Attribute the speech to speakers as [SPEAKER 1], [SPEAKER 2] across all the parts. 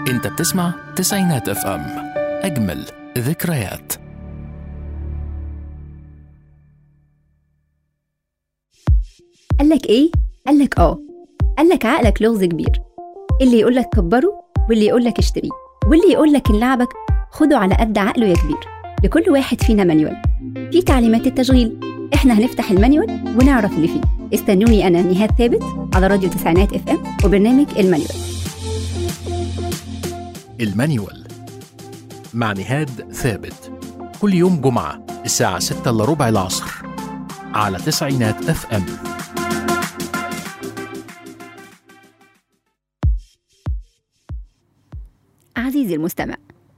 [SPEAKER 1] انت بتسمع تسعينات اف ام اجمل ذكريات
[SPEAKER 2] قالك ايه؟ قالك اه قالك عقلك لغز كبير اللي يقولك كبره واللي يقولك اشتريه واللي يقولك ان لعبك خده على قد عقله يا كبير لكل واحد فينا مانيوال في تعليمات التشغيل احنا هنفتح المانيوال ونعرف اللي فيه استنوني انا نهاد ثابت على راديو تسعينات اف ام وبرنامج المانيوال
[SPEAKER 1] المانيوال مع نهاد ثابت كل يوم جمعة الساعة 6 إلا ربع العصر على تسعينات اف ام
[SPEAKER 2] عزيزي المستمع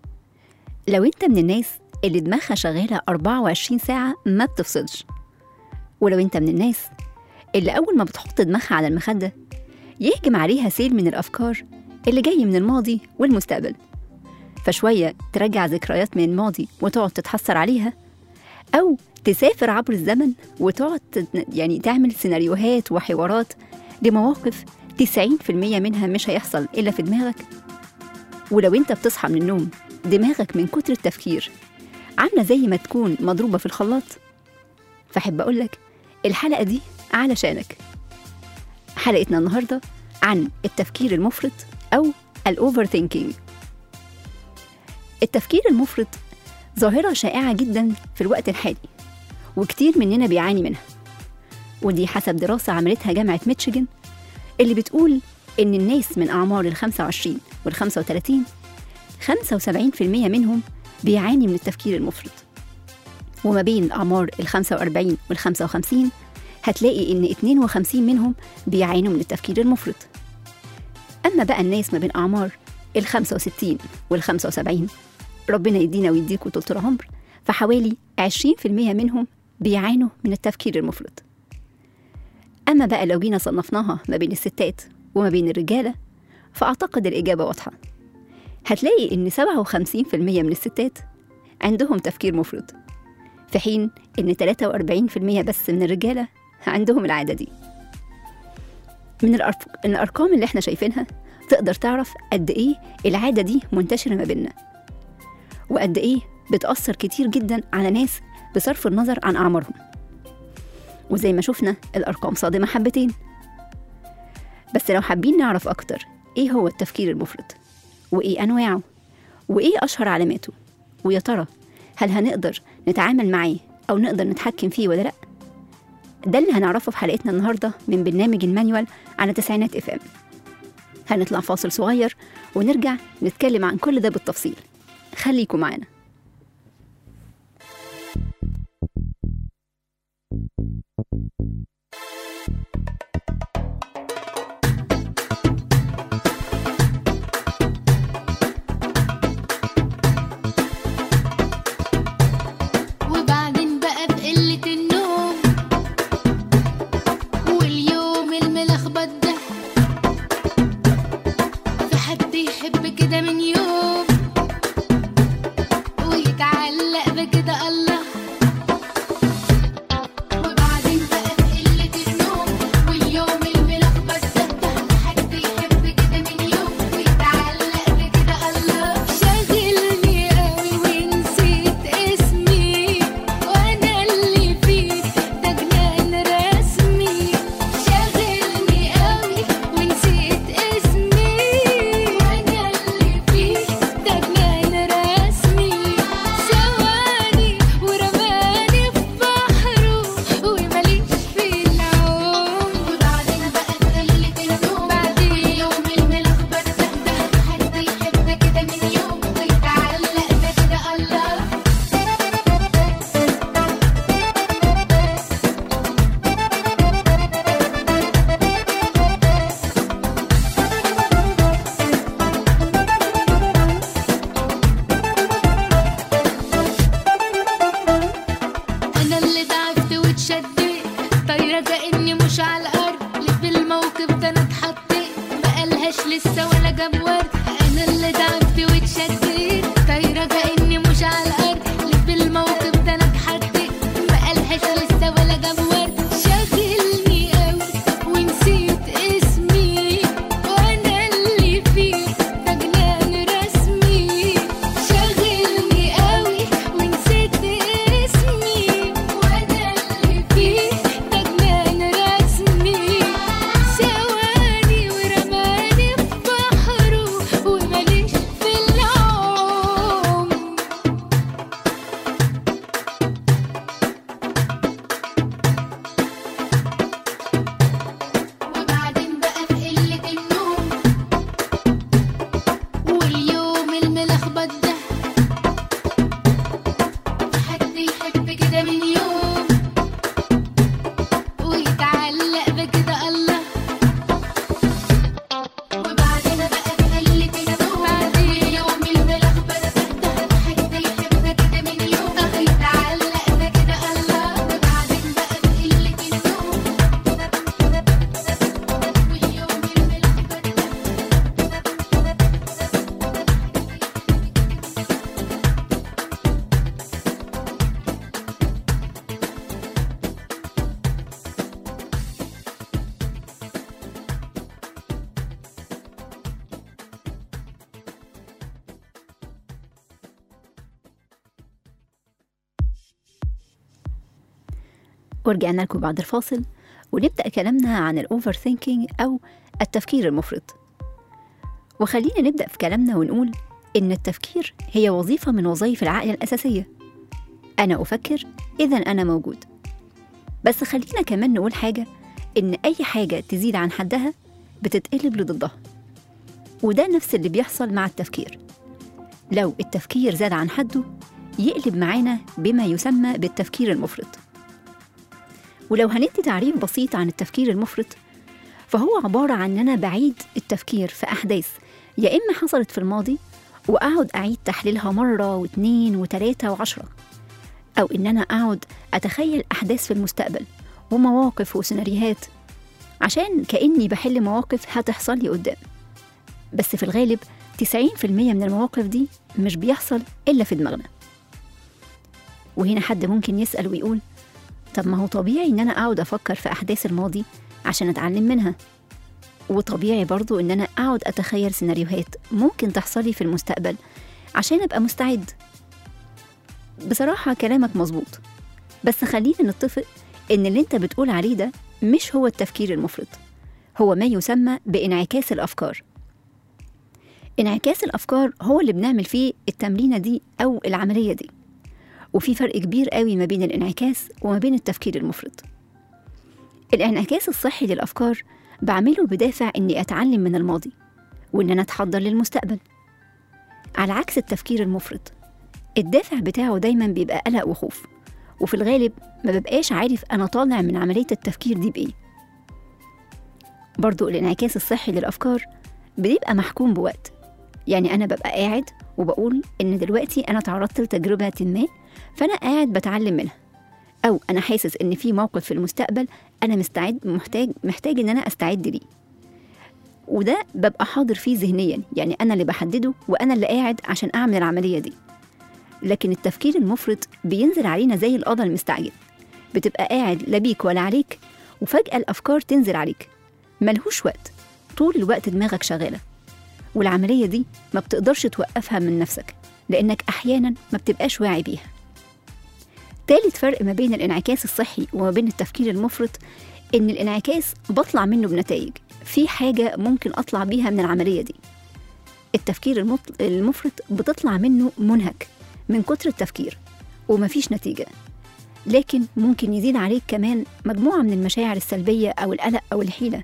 [SPEAKER 2] لو انت من الناس اللي دماغها شغالة 24 ساعة ما بتفصلش ولو انت من الناس اللي أول ما بتحط دماغها على المخدة يهجم عليها سيل من الأفكار اللي جاي من الماضي والمستقبل فشوية ترجع ذكريات من الماضي وتقعد تتحسر عليها أو تسافر عبر الزمن وتقعد تت- يعني تعمل سيناريوهات وحوارات لمواقف 90% منها مش هيحصل إلا في دماغك ولو انت بتصحى من النوم دماغك من كتر التفكير عاملة زي ما تكون مضروبة في الخلاط فأحب أقولك الحلقة دي علشانك حلقتنا النهاردة عن التفكير المفرط أو الأوفر ثينكينج التفكير المفرط ظاهرة شائعة جدا في الوقت الحالي وكتير مننا بيعاني منها ودي حسب دراسة عملتها جامعة ميتشيجن اللي بتقول إن الناس من أعمار ال 25 وال 35 75% منهم بيعاني من التفكير المفرط وما بين أعمار ال 45 وال 55 هتلاقي إن 52 منهم بيعانوا من التفكير المفرط أما بقى الناس ما بين أعمار ال 65 وال 75 ربنا يدينا ويديكوا طول العمر فحوالي 20% منهم بيعانوا من التفكير المفرط أما بقى لو جينا صنفناها ما بين الستات وما بين الرجالة فأعتقد الإجابة واضحة هتلاقي إن 57% من الستات عندهم تفكير مفرط في حين إن 43% بس من الرجالة عندهم العادة دي من الأرف- من الأرقام اللي احنا شايفينها تقدر تعرف قد إيه العادة دي منتشرة ما بيننا وقد إيه بتأثر كتير جدا على ناس بصرف النظر عن أعمارهم وزي ما شفنا الأرقام صادمة حبتين بس لو حابين نعرف أكتر إيه هو التفكير المفرط وإيه أنواعه وإيه أشهر علاماته ويا ترى هل هنقدر نتعامل معاه أو نقدر نتحكم فيه ولا لأ ده اللي هنعرفه في حلقتنا النهاردة من برنامج المانيوال على تسعينات اف ام هنطلع فاصل صغير ونرجع نتكلم عن كل ده بالتفصيل خليكم معانا
[SPEAKER 3] وبعدين بقى بقلة النوم واليوم الملخبط ده في حد يحب كده من يوم ويتعلق بكده الله وبعدين بقى بقلة النوم واليوم الملخبط ده في حد يحب كده من يوم ويتعلق بكده الله شاغلني قوي ونسيت اسمي وانا اللي فيه ده جنان رسمي شاغلني قوي ونسيت اسمي وانا اللي فيه ده جنان رسمي سواني ورماني في بحره وماليش في العوم وبعدين بقى تقلت النوم بعدين يوم الملخبط ده ده حد يحب كده من يوم ويتعلق بكده الله انا اللي ضعفت واتشديت طايره كاني مش على الارض اللي في الموقف ده انا اتحطيت بقالهاش لسه ولا جاب ورد انا اللي ضعفت واتشديت طايره كاني مش على الارض اللي في الموقف ده انا اتحطيت بقالهاش لسه ولا جاب ورد شاغلني قوي ونسيت اسمي وانا اللي فيه ده جنان
[SPEAKER 2] ورجعنا لكم بعد الفاصل ونبدأ كلامنا عن الأوفر ثينكينج أو التفكير المفرط وخلينا نبدأ في كلامنا ونقول إن التفكير هي وظيفة من وظائف العقل الأساسية أنا أفكر إذا أنا موجود بس خلينا كمان نقول حاجة إن أي حاجة تزيد عن حدها بتتقلب لضدها وده نفس اللي بيحصل مع التفكير لو التفكير زاد عن حده يقلب معانا بما يسمى بالتفكير المفرط ولو هندي تعريف بسيط عن التفكير المفرط فهو عبارة عن إن أنا بعيد التفكير في أحداث يا إما حصلت في الماضي وأقعد أعيد تحليلها مرة واتنين وتلاتة وعشرة أو إن أنا أقعد أتخيل أحداث في المستقبل ومواقف وسيناريوهات عشان كأني بحل مواقف هتحصل لي قدام بس في الغالب 90% من المواقف دي مش بيحصل إلا في دماغنا وهنا حد ممكن يسأل ويقول طب ما هو طبيعي إن أنا أقعد أفكر في أحداث الماضي عشان أتعلم منها وطبيعي برضو إن أنا أقعد أتخيل سيناريوهات ممكن تحصل لي في المستقبل عشان أبقى مستعد بصراحة كلامك مظبوط بس خلينا نتفق إن اللي أنت بتقول عليه ده مش هو التفكير المفرط هو ما يسمى بانعكاس الأفكار انعكاس الأفكار هو اللي بنعمل فيه التمرينة دي أو العملية دي وفي فرق كبير قوي ما بين الانعكاس وما بين التفكير المفرط الانعكاس الصحي للأفكار بعمله بدافع إني أتعلم من الماضي وإن أنا أتحضر للمستقبل على عكس التفكير المفرط الدافع بتاعه دايما بيبقى قلق وخوف وفي الغالب ما ببقاش عارف أنا طالع من عملية التفكير دي بإيه برضو الانعكاس الصحي للأفكار بيبقى محكوم بوقت يعني أنا ببقى قاعد وبقول إن دلوقتي أنا تعرضت لتجربة ما فأنا قاعد بتعلم منها أو أنا حاسس إن في موقف في المستقبل أنا مستعد محتاج محتاج إن أنا أستعد ليه وده ببقى حاضر فيه ذهنيا يعني أنا اللي بحدده وأنا اللي قاعد عشان أعمل العملية دي لكن التفكير المفرط بينزل علينا زي القضا المستعجل بتبقى قاعد لا بيك ولا عليك وفجأة الأفكار تنزل عليك ملهوش وقت طول الوقت دماغك شغالة والعملية دي ما بتقدرش توقفها من نفسك لأنك أحيانا ما بتبقاش واعي بيها تالت فرق ما بين الانعكاس الصحي وما بين التفكير المفرط إن الانعكاس بطلع منه بنتائج في حاجة ممكن أطلع بيها من العملية دي التفكير المط- المفرط بتطلع منه منهك من كتر التفكير ومفيش نتيجة لكن ممكن يزيد عليك كمان مجموعة من المشاعر السلبية أو القلق أو الحيلة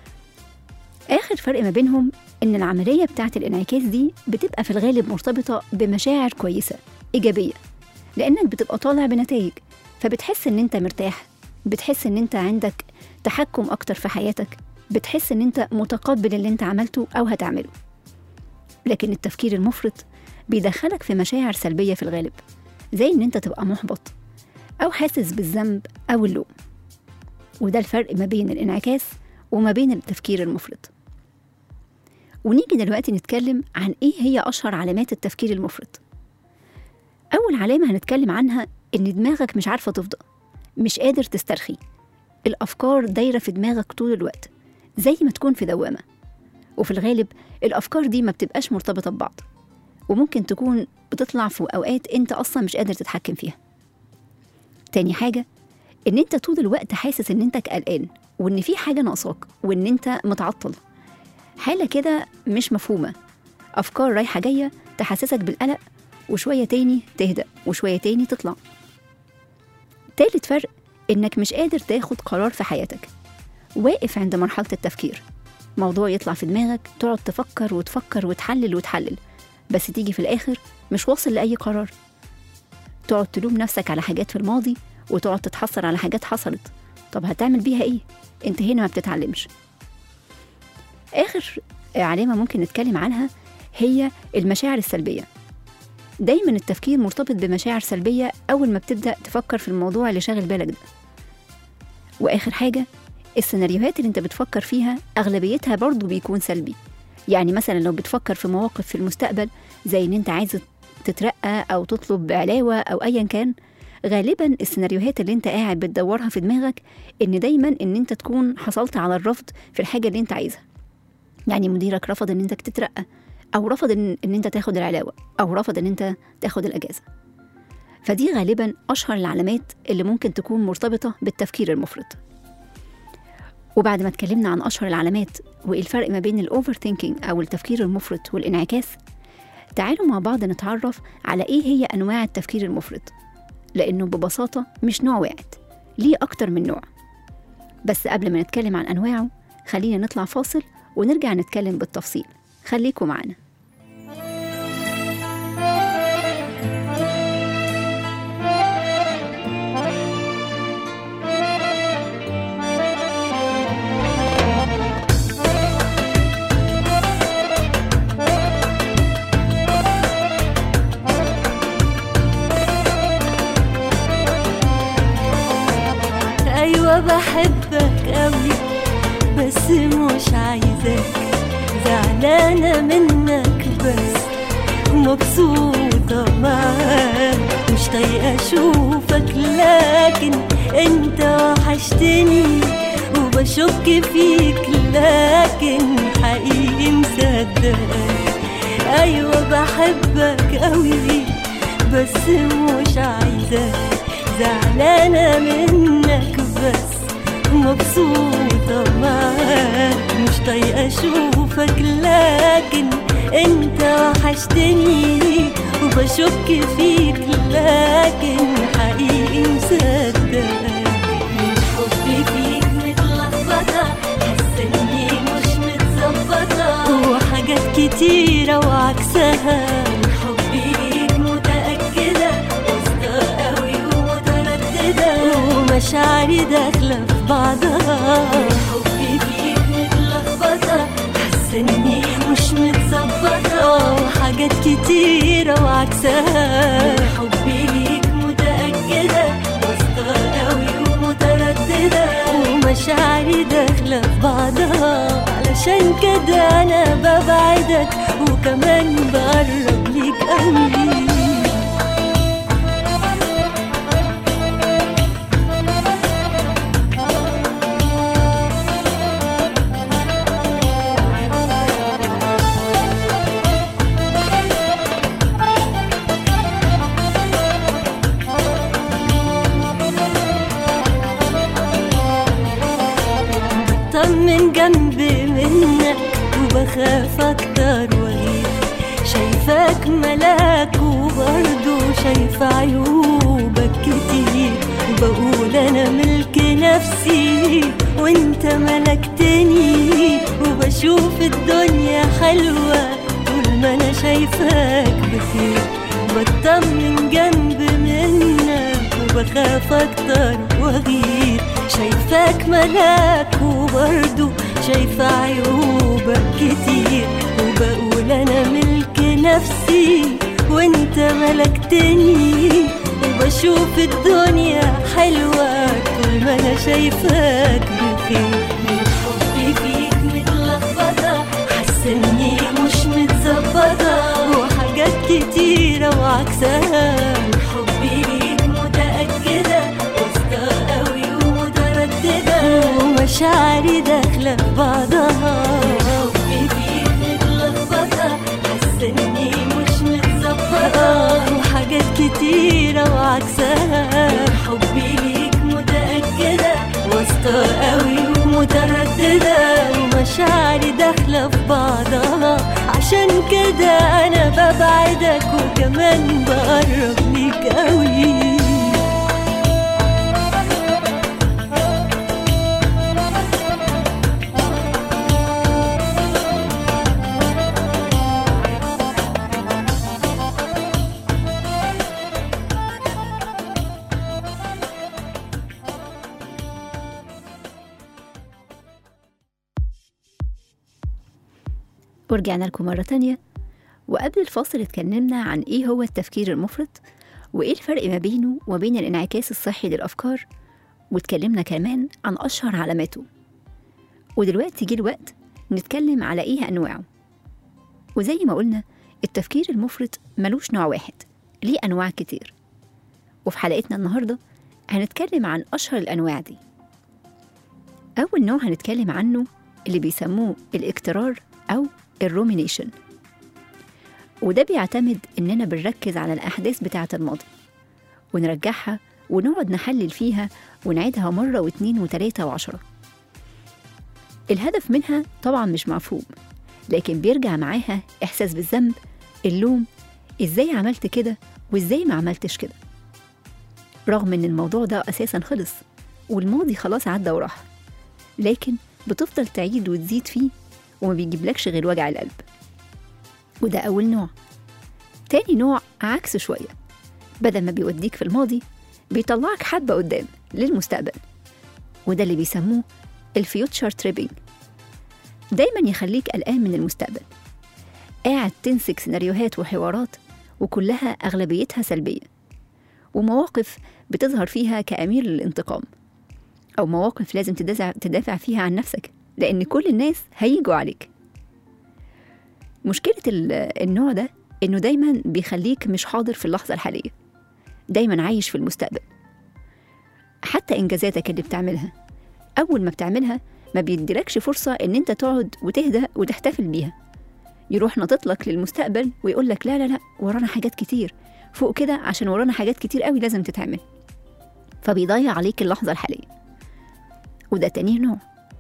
[SPEAKER 2] آخر فرق ما بينهم إن العملية بتاعت الانعكاس دي بتبقى في الغالب مرتبطة بمشاعر كويسة إيجابية لأنك بتبقى طالع بنتائج فبتحس إن أنت مرتاح بتحس إن أنت عندك تحكم أكتر في حياتك بتحس إن أنت متقبل اللي أنت عملته أو هتعمله لكن التفكير المفرط بيدخلك في مشاعر سلبية في الغالب زي إن أنت تبقى محبط أو حاسس بالذنب أو اللوم وده الفرق ما بين الانعكاس وما بين التفكير المفرط ونيجي دلوقتي نتكلم عن إيه هي أشهر علامات التفكير المفرط أول علامة هنتكلم عنها إن دماغك مش عارفة تفضى مش قادر تسترخي الأفكار دايرة في دماغك طول الوقت زي ما تكون في دوامة وفي الغالب الأفكار دي ما بتبقاش مرتبطة ببعض وممكن تكون بتطلع في أوقات أنت أصلا مش قادر تتحكم فيها تاني حاجة إن أنت طول الوقت حاسس إن أنت قلقان وإن في حاجة ناقصاك وإن أنت متعطل حالة كده مش مفهومة أفكار رايحة جاية تحسسك بالقلق وشوية تاني تهدأ وشوية تاني تطلع تالت فرق إنك مش قادر تاخد قرار في حياتك واقف عند مرحلة التفكير موضوع يطلع في دماغك تقعد تفكر وتفكر وتحلل وتحلل بس تيجي في الآخر مش واصل لأي قرار تقعد تلوم نفسك على حاجات في الماضي وتقعد تتحسر على حاجات حصلت طب هتعمل بيها ايه انت هنا ما بتتعلمش اخر علامه ممكن نتكلم عنها هي المشاعر السلبيه دايما التفكير مرتبط بمشاعر سلبيه اول ما بتبدا تفكر في الموضوع اللي شاغل بالك ده واخر حاجه السيناريوهات اللي انت بتفكر فيها اغلبيتها برضو بيكون سلبي يعني مثلا لو بتفكر في مواقف في المستقبل زي ان انت عايز تترقى او تطلب علاوه او ايا كان غالبا السيناريوهات اللي انت قاعد بتدورها في دماغك ان دايما ان انت تكون حصلت على الرفض في الحاجه اللي انت عايزها يعني مديرك رفض ان انت تترقى او رفض ان, إن انت تاخد العلاوه او رفض ان انت تاخد الاجازه فدي غالبا أشهر العلامات اللي ممكن تكون مرتبطة بالتفكير المفرط وبعد ما اتكلمنا عن أشهر العلامات وإيه الفرق ما بين الأوفر ثينكينج أو التفكير المفرط والانعكاس تعالوا مع بعض نتعرف على إيه هي أنواع التفكير المفرط لأنه ببساطة مش نوع واحد ليه أكتر من نوع بس قبل ما نتكلم عن أنواعه خلينا نطلع فاصل ونرجع نتكلم بالتفصيل خليكم معانا
[SPEAKER 4] ايوه بحبك قوي بس مش عايزاك زعلانه منك بس مبسوطه معاك مش طايقه اشوفك لكن انت وحشتني وبشك فيك لكن حقيقي مصدقك ايوه بحبك قوي بس مش عايزاك زعلانة منك بس مبسوطة معاك مش طايقة أشوفك لكن أنت وحشتني وبشك فيك لكن حقيقي مصدقك من حبي فيك متلخبطة حاسة إني مش متظبطة وحاجات كتيرة وعكسها من حبي ليك متأكدة واثقة قوي ومترددة ومشاعري داخلة في بعضها حبي فيك متلخبطة حاسة إني مش متظبطة وحاجات كتيرة وعكسها حبي ليك متأكدة واثقة قوي ومترددة ومشاعري داخلة في بعضها علشان كده أنا ببعدك وكمان بقرب ليك قوي طمن جنبي منك وبخاف اكتر واغير شايفاك ملاك وبرضه شايفة عيوبك كتير وبقول انا ملك نفسي وانت ملكتني وبشوف الدنيا حلوة طول ما انا شايفاك بخير بطمن جنب منك وبخاف اكتر واغير شايفاك ملاك وبرضه شايفة عيوبك كتير وبقول انا ملك نفسي وانت ملكتني وبشوف الدنيا حلوة طول ما انا شايفاك بخير من حبي فيك متلخبطة حاسة اني مش متظبطة وحاجات كتيرة وعكسها من حبي ليك متأكدة واثقة قوي ومترددة ومشاعري داخلة في بعضها حبي فيك متلخبطة حاسة اني مش متظبطة وحاجات كتيرة وعكسها حبي ليك متأكدة واثقة قوي ومترددة ومشاعري داخلة في بعضها عشان كده أنا ببعدك وكمان بقرب ليك قوي
[SPEAKER 2] ورجعنا لكم مرة تانية وقبل الفاصل اتكلمنا عن ايه هو التفكير المفرط وايه الفرق ما بينه وبين الانعكاس الصحي للأفكار واتكلمنا كمان عن أشهر علاماته ودلوقتي جه الوقت نتكلم على ايه أنواعه وزي ما قلنا التفكير المفرط ملوش نوع واحد ليه أنواع كتير وفي حلقتنا النهاردة هنتكلم عن أشهر الأنواع دي أول نوع هنتكلم عنه اللي بيسموه الاكترار أو الرومينيشن وده بيعتمد إننا بنركز على الأحداث بتاعة الماضي ونرجعها ونقعد نحلل فيها ونعيدها مرة واتنين وتلاتة وعشرة الهدف منها طبعا مش مفهوم لكن بيرجع معاها إحساس بالذنب اللوم إزاي عملت كده وإزاي ما عملتش كده رغم إن الموضوع ده أساسا خلص والماضي خلاص عدى وراح لكن بتفضل تعيد وتزيد فيه وما بيجيبلكش غير وجع القلب وده أول نوع تاني نوع عكس شوية بدل ما بيوديك في الماضي بيطلعك حبة قدام للمستقبل وده اللي بيسموه الفيوتشر تريبينج دايما يخليك قلقان من المستقبل قاعد تنسج سيناريوهات وحوارات وكلها أغلبيتها سلبية ومواقف بتظهر فيها كأمير للانتقام أو مواقف لازم تدافع, تدافع فيها عن نفسك لأن كل الناس هيجوا عليك مشكلة ال- النوع ده إنه دايما بيخليك مش حاضر في اللحظة الحالية دايما عايش في المستقبل حتى إنجازاتك اللي بتعملها أول ما بتعملها ما بيديلكش فرصة إن أنت تقعد وتهدى وتحتفل بيها يروح ناطط للمستقبل ويقول لك لا لا لا ورانا حاجات كتير فوق كده عشان ورانا حاجات كتير قوي لازم تتعمل فبيضيع عليك اللحظة الحالية وده تاني نوع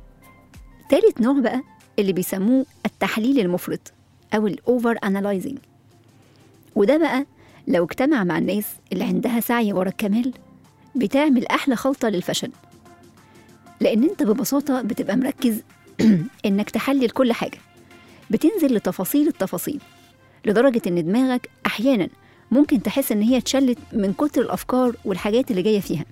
[SPEAKER 2] تالت نوع بقى اللي بيسموه التحليل المفرط أو الأوفر أنالايزنج وده بقى لو اجتمع مع الناس اللي عندها سعي ورا الكمال بتعمل أحلى خلطة للفشل لأن أنت ببساطة بتبقى مركز إنك تحلل كل حاجة بتنزل لتفاصيل التفاصيل لدرجة إن دماغك أحيانا ممكن تحس إن هي اتشلت من كتر الأفكار والحاجات اللي جاية فيها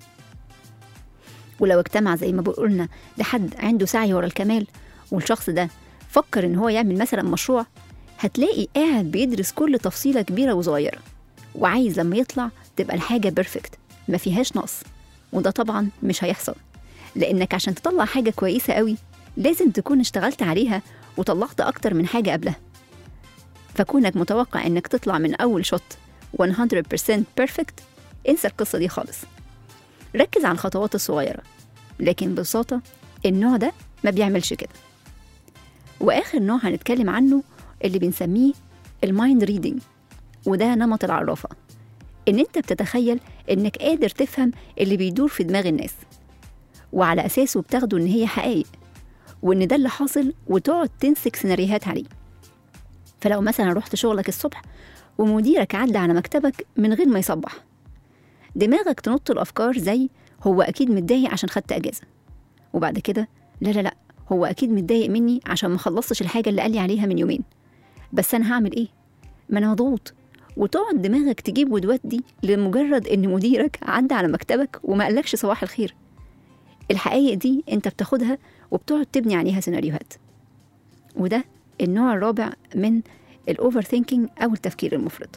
[SPEAKER 2] ولو اجتمع زي ما قلنا لحد عنده سعي ورا الكمال والشخص ده فكر إن هو يعمل مثلا مشروع هتلاقي قاعد بيدرس كل تفصيلة كبيرة وصغيرة وعايز لما يطلع تبقى الحاجة بيرفكت ما فيهاش نقص وده طبعا مش هيحصل لأنك عشان تطلع حاجة كويسة قوي لازم تكون اشتغلت عليها وطلعت أكتر من حاجة قبلها فكونك متوقع إنك تطلع من أول شوت 100% بيرفكت انسى القصة دي خالص ركز على الخطوات الصغيرة لكن ببساطة النوع ده ما بيعملش كده وآخر نوع هنتكلم عنه اللي بنسميه المايند ريدنج وده نمط العرافة إن أنت بتتخيل إنك قادر تفهم اللي بيدور في دماغ الناس وعلى أساسه بتاخده إن هي حقائق وإن ده اللي حاصل وتقعد تنسك سيناريوهات عليه فلو مثلا رحت شغلك الصبح ومديرك عدى على مكتبك من غير ما يصبح دماغك تنط الأفكار زي هو أكيد متضايق عشان خدت أجازة وبعد كده لا لا لا هو أكيد متضايق مني عشان ما خلصتش الحاجة اللي قال لي عليها من يومين بس أنا هعمل إيه؟ ما أنا مضغوط وتقعد دماغك تجيب ودي لمجرد إن مديرك عدى على مكتبك وما قالكش صباح الخير الحقائق دي أنت بتاخدها وبتقعد تبني عليها سيناريوهات وده النوع الرابع من الأوفر ثينكينج أو التفكير المفرط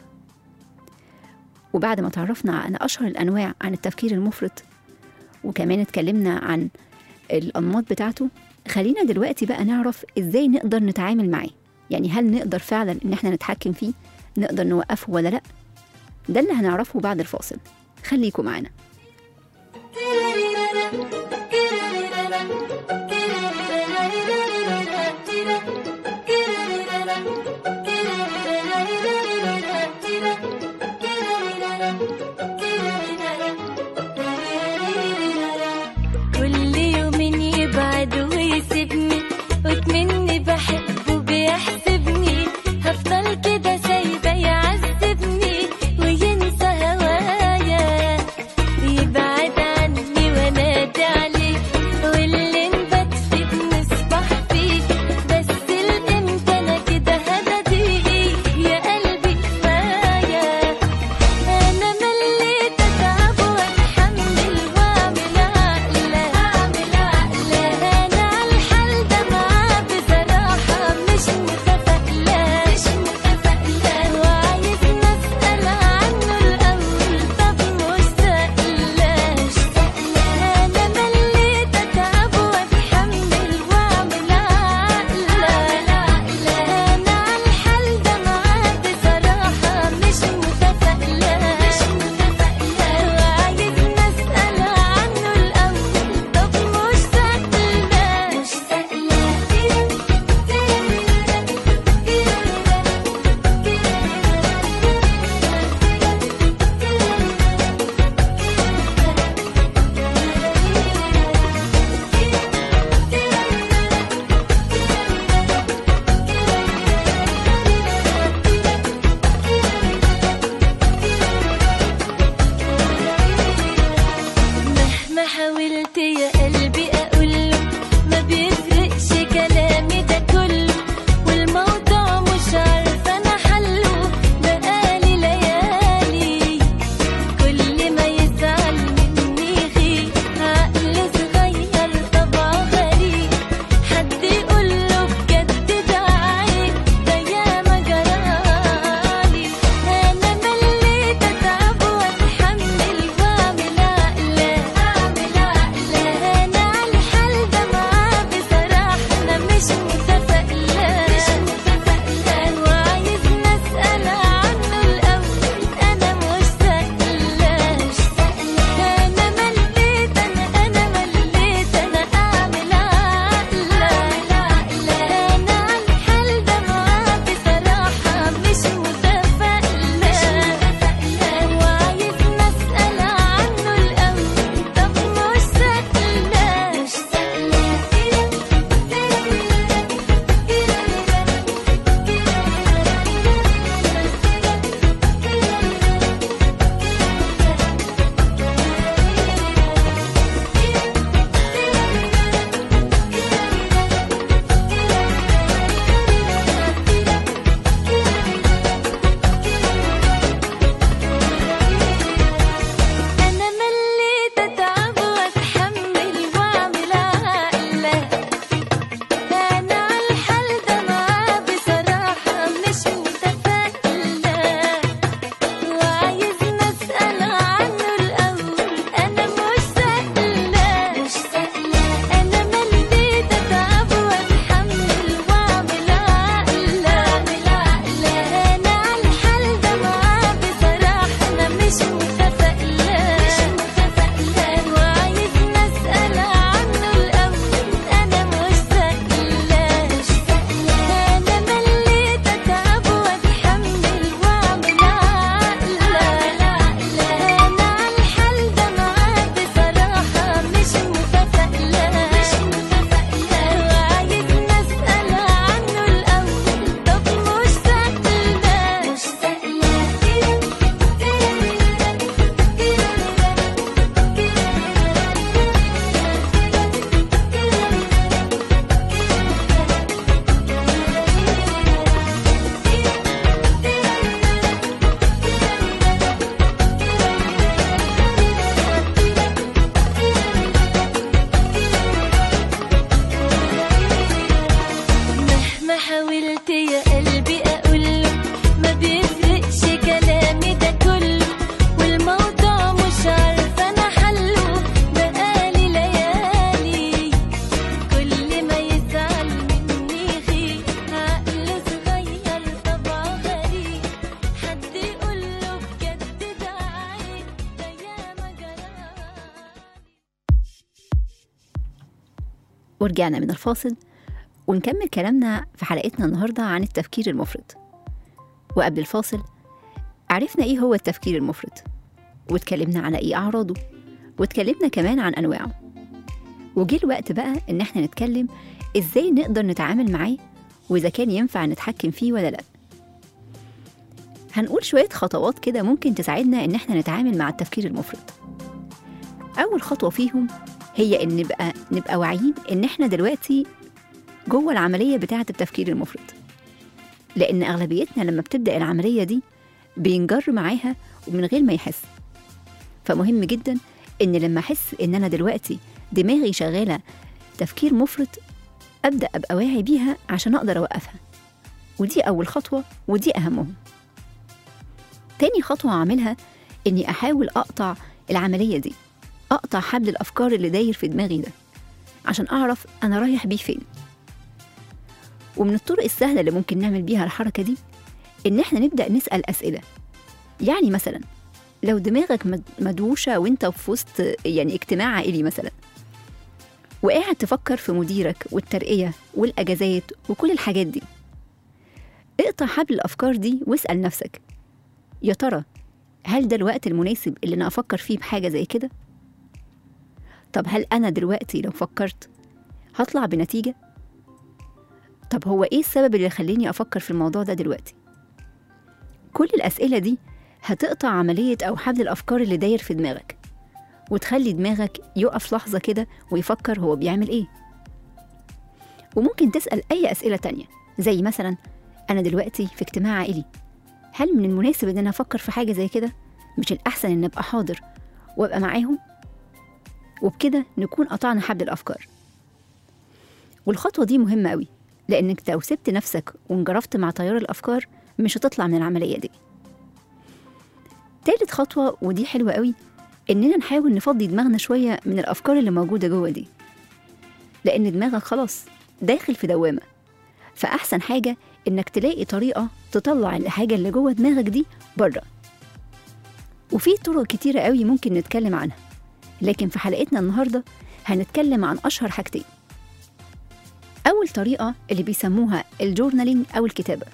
[SPEAKER 2] وبعد ما تعرفنا عن أشهر الأنواع عن التفكير المفرط وكمان اتكلمنا عن الأنماط بتاعته خلينا دلوقتي بقى نعرف إزاي نقدر نتعامل معاه يعني هل نقدر فعلا إن احنا نتحكم فيه نقدر نوقفه ولا لأ ده اللي هنعرفه بعد الفاصل خليكم معانا
[SPEAKER 4] كل يوم يبعد ويسيبني واتمني بحبه بيحسبني هفضل كده سايبه يعذبني وينسى هوايا يبعد عني وانا
[SPEAKER 2] ورجعنا من الفاصل ونكمل كلامنا في حلقتنا النهاردة عن التفكير المفرط وقبل الفاصل عرفنا إيه هو التفكير المفرط واتكلمنا على إيه أعراضه واتكلمنا كمان عن أنواعه وجه الوقت بقى إن إحنا نتكلم إزاي نقدر نتعامل معاه وإذا كان ينفع نتحكم فيه ولا لأ هنقول شوية خطوات كده ممكن تساعدنا إن إحنا نتعامل مع التفكير المفرط أول خطوة فيهم هي إن نبقى نبقى واعيين إن إحنا دلوقتي جوه العملية بتاعة التفكير المفرط لأن أغلبيتنا لما بتبدأ العملية دي بينجر معاها ومن غير ما يحس فمهم جدا إن لما أحس إن أنا دلوقتي دماغي شغالة تفكير مفرط أبدأ أبقى واعي بيها عشان أقدر أوقفها ودي أول خطوة ودي أهمهم تاني خطوة أعملها إني أحاول أقطع العملية دي أقطع حبل الأفكار اللي داير في دماغي ده عشان أعرف أنا رايح بيه فين ومن الطرق السهلة اللي ممكن نعمل بيها الحركة دي إن إحنا نبدأ نسأل أسئلة يعني مثلا لو دماغك مد- مدوشة وإنت في وسط يعني اجتماع عائلي مثلا وقاعد تفكر في مديرك والترقية والأجازات وكل الحاجات دي اقطع حبل الأفكار دي واسأل نفسك يا ترى هل ده الوقت المناسب اللي أنا أفكر فيه بحاجة زي كده؟ طب هل أنا دلوقتي لو فكرت هطلع بنتيجة؟ طب هو إيه السبب اللي يخليني أفكر في الموضوع ده دلوقتي؟ كل الأسئلة دي هتقطع عملية أو حبل الأفكار اللي داير في دماغك وتخلي دماغك يقف لحظة كده ويفكر هو بيعمل إيه وممكن تسأل أي أسئلة تانية زي مثلا أنا دلوقتي في اجتماع عائلي هل من المناسب إن أنا أفكر في حاجة زي كده؟ مش الأحسن إن أبقى حاضر وأبقى معاهم؟ وبكده نكون قطعنا حبل الأفكار والخطوة دي مهمة قوي لأنك لو سبت نفسك وانجرفت مع تيار الأفكار مش هتطلع من العملية دي تالت خطوة ودي حلوة قوي إننا نحاول نفضي دماغنا شوية من الأفكار اللي موجودة جوه دي لأن دماغك خلاص داخل في دوامة فأحسن حاجة إنك تلاقي طريقة تطلع الحاجة اللي جوه دماغك دي بره وفي طرق كتيرة قوي ممكن نتكلم عنها لكن في حلقتنا النهاردة هنتكلم عن أشهر حاجتين أول طريقة اللي بيسموها الجورنالينج أو الكتابة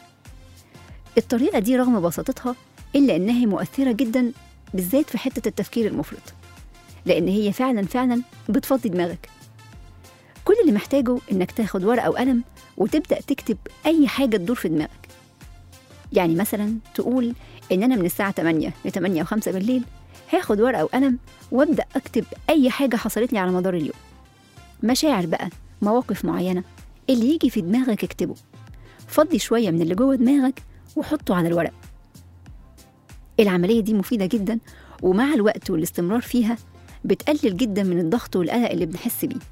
[SPEAKER 2] الطريقة دي رغم بساطتها إلا إنها مؤثرة جدا بالذات في حتة التفكير المفرط لأن هي فعلا فعلا بتفضي دماغك كل اللي محتاجه إنك تاخد ورقة وقلم وتبدأ تكتب أي حاجة تدور في دماغك يعني مثلا تقول إن أنا من الساعة 8 ل 8 و 5 بالليل هاخد ورقة وقلم وأبدأ أكتب أي حاجة حصلت لي على مدار اليوم مشاعر بقى مواقف معينة اللي يجي في دماغك اكتبه فضي شوية من اللي جوه دماغك وحطه على الورق العملية دي مفيدة جدا ومع الوقت والاستمرار فيها بتقلل جدا من الضغط والقلق اللي بنحس بيه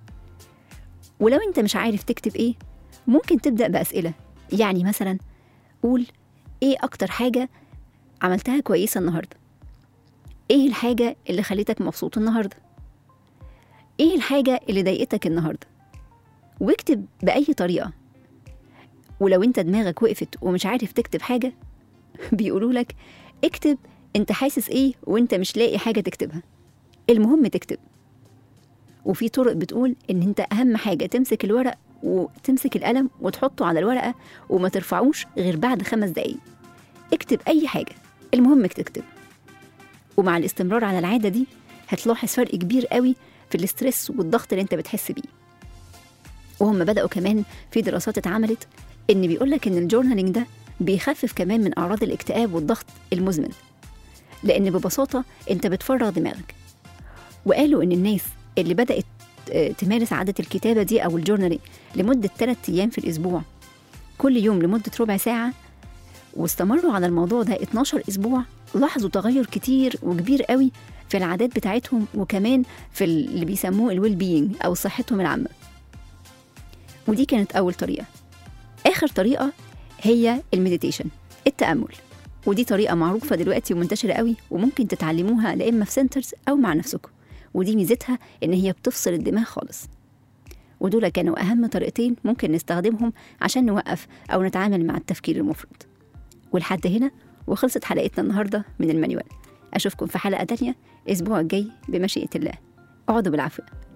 [SPEAKER 2] ولو انت مش عارف تكتب ايه ممكن تبدأ بأسئلة يعني مثلا قول ايه أكتر حاجة عملتها كويسة النهاردة ايه الحاجة اللي خلتك مبسوط النهاردة ايه الحاجة اللي ضايقتك النهاردة واكتب بأي طريقة ولو انت دماغك وقفت ومش عارف تكتب حاجة بيقولوا لك اكتب انت حاسس ايه وانت مش لاقي حاجة تكتبها المهم تكتب وفي طرق بتقول ان انت اهم حاجة تمسك الورق وتمسك القلم وتحطه على الورقة وما ترفعوش غير بعد خمس دقايق اكتب اي حاجة المهم انك تكتب ومع الاستمرار على العادة دي هتلاحظ فرق كبير قوي في الاسترس والضغط اللي انت بتحس بيه وهم بدأوا كمان في دراسات اتعملت ان بيقولك ان الجورنالينج ده بيخفف كمان من اعراض الاكتئاب والضغط المزمن لان ببساطه انت بتفرغ دماغك وقالوا ان الناس اللي بدات آه، تمارس عاده الكتابه دي او الجورنالينج لمده 3 ايام في الاسبوع كل يوم لمده ربع ساعه واستمروا على الموضوع ده 12 اسبوع لاحظوا تغير كتير وكبير قوي في العادات بتاعتهم وكمان في اللي بيسموه الويل بينج او صحتهم العامه ودي كانت اول طريقه اخر طريقه هي المديتيشن التامل ودي طريقه معروفه دلوقتي ومنتشره قوي وممكن تتعلموها لا اما في سنترز او مع نفسكم ودي ميزتها ان هي بتفصل الدماغ خالص ودول كانوا اهم طريقتين ممكن نستخدمهم عشان نوقف او نتعامل مع التفكير المفرط ولحد هنا وخلصت حلقتنا النهارده من المانيوال اشوفكم في حلقه تانية الاسبوع الجاي بمشيئه الله اقعدوا بالعافيه